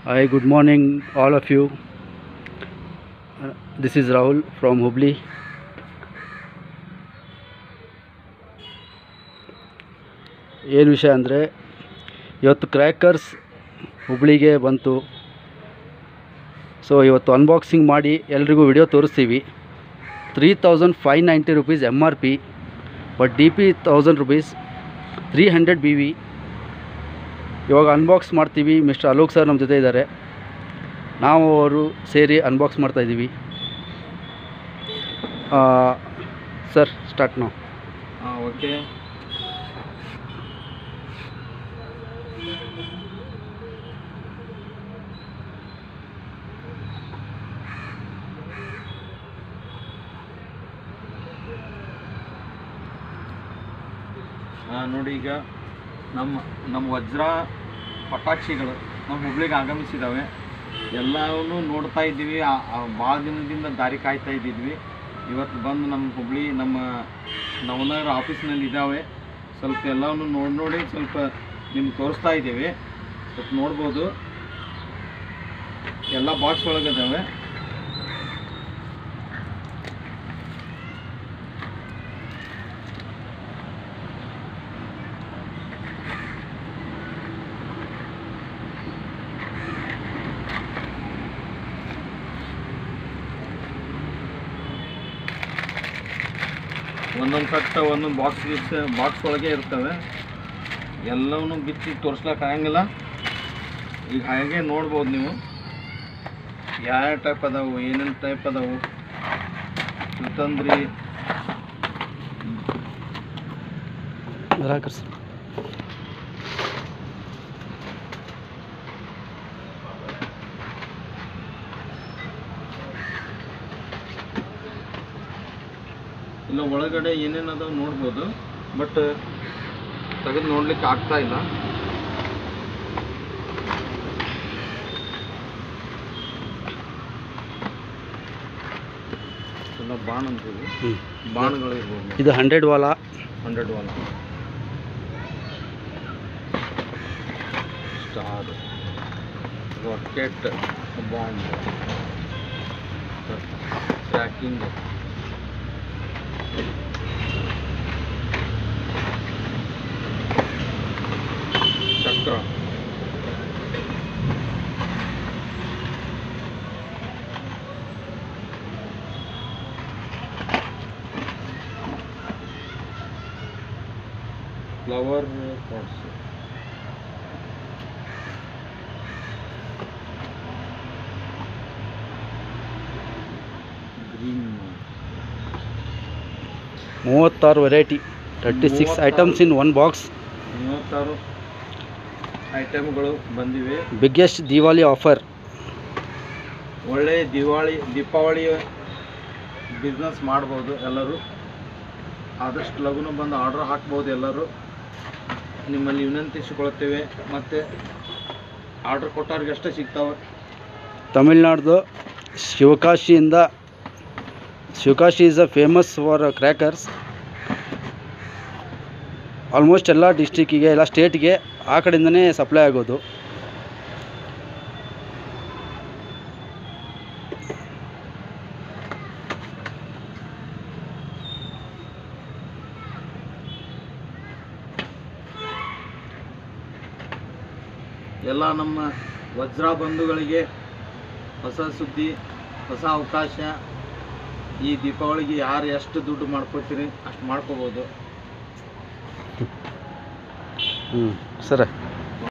Hi, good morning, all of you. Uh, this is Rahul from Hubli. ಏನು ವಿಷಯ ಅಂದರೆ ಇವತ್ತು ಕ್ರ್ಯಾಕರ್ಸ್ ಹುಬ್ಳಿಗೆ ಬಂತು ಸೊ ಇವತ್ತು ಅನ್ಬಾಕ್ಸಿಂಗ್ ಮಾಡಿ ಎಲ್ರಿಗೂ ವಿಡಿಯೋ ತೋರಿಸ್ತೀವಿ three thousand five ninety rupees M R P but D P thousand rupees three hundred B V ಇವಾಗ ಅನ್ಬಾಕ್ಸ್ ಮಾಡ್ತೀವಿ ಮಿಸ್ಟರ್ ಅಲೋಕ್ ಸರ್ ನಮ್ಮ ಜೊತೆ ಇದ್ದಾರೆ ನಾವು ಅವರು ಸೇರಿ ಅನ್ಬಾಕ್ಸ್ ಮಾಡ್ತಾಯಿದ್ದೀವಿ ಸರ್ ಸ್ಟಾರ್ಟ್ ನಾವು ಹಾಂ ಓಕೆ ನೋಡಿ ಈಗ ನಮ್ಮ ನಮ್ಮ ವಜ್ರ ಪಟಾಕ್ಷಿಗಳು ನಮ್ಮ ಹುಬ್ಳಿಗೆ ಆಗಮಿಸಿದ್ದಾವೆ ಎಲ್ಲವನ್ನೂ ನೋಡ್ತಾ ಇದ್ದೀವಿ ಭಾಳ ದಿನದಿಂದ ದಾರಿ ಕಾಯ್ತಾ ಇದ್ದಿದ್ವಿ ಇವತ್ತು ಬಂದು ನಮ್ಮ ಹುಬ್ಳಿ ನಮ್ಮ ನವನಗರ ಆಫೀಸ್ನಲ್ಲಿ ಇದ್ದಾವೆ ಸ್ವಲ್ಪ ಎಲ್ಲವನ್ನು ನೋಡಿ ನೋಡಿ ಸ್ವಲ್ಪ ನಿಮ್ಗೆ ತೋರಿಸ್ತಾ ಇದ್ದೀವಿ ಸ್ವಲ್ಪ ನೋಡ್ಬೋದು ಎಲ್ಲ ಬಾಕ್ಸ್ ಒಳಗಿದ್ದಾವೆ ಒಂದೊಂದು ಕಟ್ಟ ಒಂದೊಂದು ಬಾಕ್ಸ್ ಗಿಕ್ಸ್ ಬಾಕ್ಸ್ ಒಳಗೆ ಇರ್ತವೆ ಎಲ್ಲವನ್ನೂ ಬಿಚ್ಚಿ ತೋರಿಸ್ಲಿಕ್ಕೆ ಆಗಂಗಿಲ್ಲ ಈಗ ಹಾಗೆ ನೋಡ್ಬೋದು ನೀವು ಯಾವ ಟೈಪ್ ಅದಾವು ಏನೇನು ಟೈಪ್ ಅದಾವು ಸುತಂದ್ರಿ ರಾಕರ್ ಸರ್ ಇಲ್ಲ ಒಳಗಡೆ ಏನೇನು ಅದಾವು ನೋಡ್ಬೋದು ಬಟ್ ತೆಗೆದು ನೋಡ್ಲಿಕ್ಕೆ ಆಗ್ತಾ ಇಲ್ಲ ಎಲ್ಲ ಬಾಣ್ ಅಂತೀವಿ ಹ್ಞೂ ಬಾಣಗಳು ಇರ್ಬೋದು ಇದು ಹಂಡ್ರೆಡ್ ವಾಲ hundred one star rocket bomb tracking ಚಕ್ರ ಫ್ಲವರ್ ಪಾಟ್ಸ್ ಗ್ರೀನ್ ಮೂವತ್ತಾರು ವೆರೈಟಿ ತರ್ಟಿ ಸಿಕ್ಸ್ ಮೂವತ್ತಾರು. ಐಟಮ್ಸ್ ಇನ್ ಒನ್ ಬಾಕ್ಸ್ ಮೂವತ್ತಾರು ಐಟಮ್ಗಳು ಬಂದಿವೆ ಬಿಗ್ಗೆಸ್ಟ್ ದಿವಾಲಿ ಆಫರ್ ಒಳ್ಳೆ ದಿವಾಳಿ ದೀಪಾವಳಿ ಬಿಸ್ನೆಸ್ ಮಾಡ್ಬೋದು ಎಲ್ಲರೂ ಆದಷ್ಟು ಲಘುನ ಬಂದು ಆರ್ಡ್ರ್ ಹಾಕ್ಬೋದು ಎಲ್ಲರೂ ನಿಮ್ಮಲ್ಲಿ ವಿನಂತಿಸಿಕೊಳ್ತೇವೆ ಮತ್ತು ಆರ್ಡ್ರ್ ಕೊಟ್ಟವ್ರಿಗೆ ಅಷ್ಟೇ ಸಿಗ್ತಾವೆ ತಮಿಳ್ನಾಡ್ದು ಶಿವಕಾಶಿಯಿಂದ Sivakasi is a famous for crackers almost ಎಲ್ಲ ಡಿಸ್ಟಿಕ್ಕಿಗೆ ಎಲ್ಲ ಸ್ಟೇಟ್ಗೆ ಆ ಕಡೆಯಿಂದನೇ ಸಪ್ಲೈ ಆಗೋದು ಎಲ್ಲ ನಮ್ಮ ವಜ್ರ ಬಂಧುಗಳಿಗೆ ಹೊಸ ಸುದ್ದಿ ಹೊಸ ಅವಕಾಶ ಈ ದೀಪಾವಳಿಗೆ ಯಾರು ಎಷ್ಟು ದುಡ್ಡು ಮಾಡ್ಕೋತೀರಿ ಅಷ್ಟು ಮಾಡ್ಕೋಬೋದು ಹ್ಞೂ ಸರ